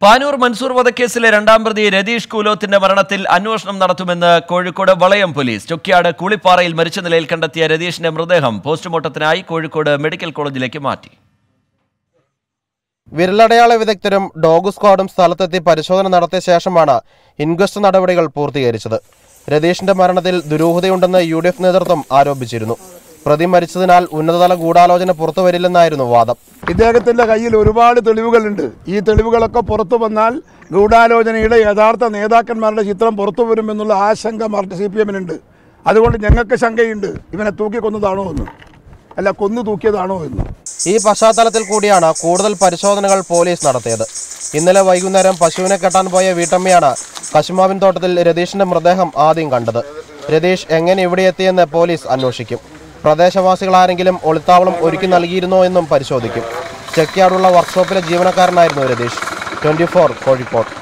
പാനൂർ മൻസൂർ വധക്കേസിലെ രണ്ടാം പ്രതി രതീഷ് കൂലോത്തിന്റെ മരണത്തിൽ അന്വേഷണം നടത്തുമെന്ന് കോഴിക്കോട് വളയം പോലീസ് ചൊക്കിയാട് കൂളിപ്പാറയിൽ മരിച്ച നിലയിൽ കണ്ടെത്തിയ രതീഷിന്റെ മൃതദേഹം പോസ്റ്റ്മോർട്ടത്തിനായി കോഴിക്കോട് മെഡിക്കൽ കോളേജിലേക്ക് മാറ്റി വിരലടയാള വിദഗ്ധരും ഡോഗ് സ്ക്വാഡും സ്ഥലത്തെത്തി പരിശോധന നടത്തിയ ശേഷമാണ് ഇൻക്വസ്റ്റ് നടപടികൾ പൂർത്തീകരിച്ചത് രതീഷിന്റെ മരണത്തിൽ ദുരൂഹതയുണ്ടെന്ന് യു ഡി എഫ് നേതൃത്വം ആരോപിച്ചിരുന്നു പ്രതി മരിച്ചതിനാൽ ഉന്നതതല ഗൂഢാലോചന പുറത്തുവരില്ലെന്നായിരുന്നു വാദം ഇദ്ദേഹത്തിൻ്റെ കയ്യിൽ ഒരുപാട് തെളിവുകളുണ്ട് ഈ തെളിവുകളൊക്കെ പുറത്തു വന്നാൽ ഗൂഢാലോചനയുടെ യഥാർത്ഥ നേതാക്കന്മാരുടെ ചിത്രം പുറത്തു വരുമെന്നുള്ള ആശങ്ക മാർട്ട് സി പി എമ്മിനുണ്ട് അതുകൊണ്ട് ഞങ്ങൾക്ക് ശങ്കയുണ്ട് ഇവനെ തൂക്കി കൊന്നതാണോ എന്ന് അല്ല കൊന്നു തൂക്കിയതാണോ എന്ന് ഈ പശ്ചാത്തലത്തിൽ കൂടിയാണ് കൂടുതൽ പരിശോധനകൾ പോലീസ് നടത്തിയത് ഇന്നലെ വൈകുന്നേരം പശുവിനെ കെട്ടാൻ പോയ വീട്ടമ്മയാണ് കശുമാവിൻ തോട്ടത്തിൽ രതീഷിന്റെ മൃതദേഹം ആദ്യം കണ്ടത് രതീഷ് എങ്ങനെ ഇവിടെ എത്തിയെന്ന് പോലീസ് അന്വേഷിക്കും പ്രദേശവാസികൾ ആരെങ്കിലും ഒളിത്താവളം ഒരുക്കി നൽകിയിരുന്നോ എന്നും പരിശോധിക്കും ചെക്കിയാടുള്ള വർക്ക്ഷോപ്പിലെ ജീവനക്കാരനായിരുന്നു രതീഷ് ട്വന്റി കോഴിക്കോട്